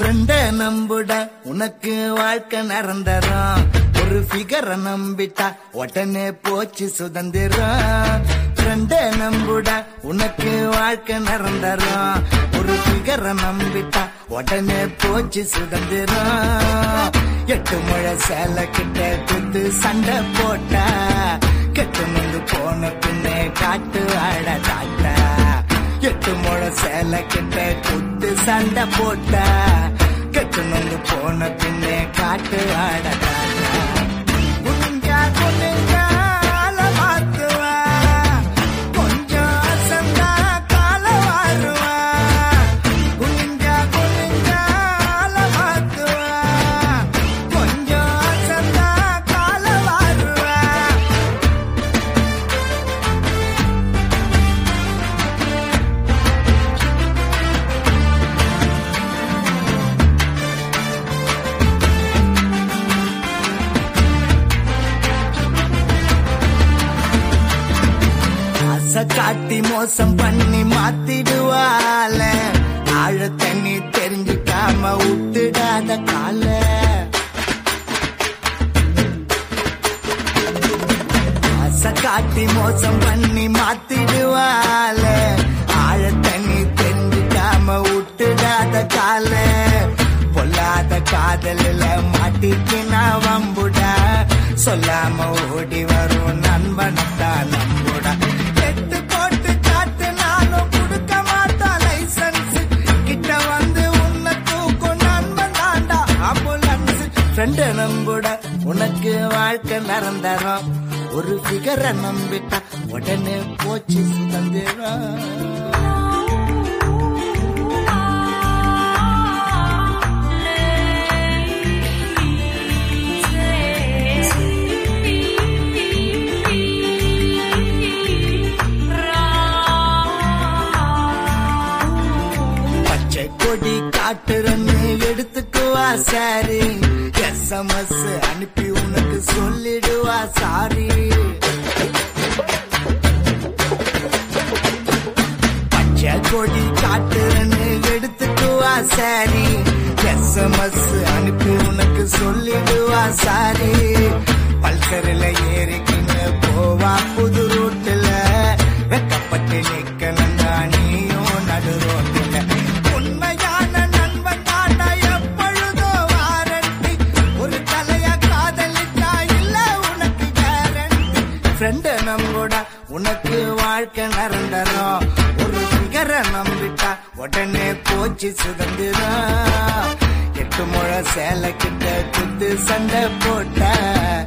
ஃப்ரெண்ட நம்புட உனக்கு வாழ்க்கை நிரந்தரம் ஒரு ஃபிகரை நம்பிட்டா உடனே போச்சு சுதந்திரம் ஃப்ரெண்ட நம்புட உனக்கு வாழ்க்கை நிரந்தரம் ஒரு ஃபிகரை நம்பிட்டா உடனே போச்சு சுதந்திரம் எட்டு முழை சேலை கிட்ட குத்து சண்டை போட்டா கெட்டு வந்து போன பின்னே காட்டு வாழ தாட்டா எட்டு முழை சேலை கிட்ட குத்து சண்டை போட்டா கெட்டு வந்து போன பின்னே காட்டு வாழ தாட்டா குனிஞ்சா குனிஞ்சா ஆள மாத்துவா. கொஞ்சம் அசந்தா கால வாருவா. குனிஞ்சா குனிஞ்சா ஆள மாத்துவா. கொஞ்சம் அசந்தா கால வாருவா. ஆசை காட்டி மோசம் பண்ணி மாத்திடுவால ஆழ தண்ணி தெரிஞ்சுக்காம விட்டுடாத கால ஆசை காட்டி மோசம் பண்ணி மாத்திடுவால ஆழ தண்ணி தெரிஞ்சுக்காம விட்டுடாத கால பொல்லாத காதலில் மாட்டிக்கு நான் வம்புடா சொல்லாம ஓடி வரும் நண்பனத்தான் நம்புடா எட்டு போட்டு காட்டு நானும் கொடுக்க மாட்டான் லைசன்ஸ் கிட்ட வந்து உன்னை தூக்கும் நண்பன் தாண்டா ஆம்புலன்ஸ் ஃப்ரெண்ட நம்புட உனக்கு வாழ்க்கை நிரந்தரம் ஒரு ஃபிகரை நம்பிட்டா உடனே போச்சு சுதந்திரம் பச்சை கொடி காட்டுறன்னு எடுத்துக்குவா சாரி எஸ்எம்எஸ் அனுப்பி உனக்கு சொல்லிடுவா சாரி பச்சை கொடி காட்டுறன்னு எடுத்துக்குவா சாரி எஸ்எம்எஸ் அனுப்பி உனக்கு சொல்லிடுவா சாரி பல்சரில் ஏறிக்கின்னு போவா புது ரூட்டுல வெக்கப்பட்டு நிக்கலன்னா நீயும் நடு ரோட்டுல உண்மையான நண்பன் தாண்டா எப்பொழுதோ வாரண்டி ஒரு தலையா காதலிட்டா இல்ல உனக்கு கேரண்டி ஃப்ரெண்ட நம்புட உனக்கு வாழ்க்கை நிரந்தரம் ஒரு சிகரை நம்பிட்டா உடனே போச்சு சுதந்திரம் எட்டு முழை சேலை கிட்ட குத்து சண்டை போட்ட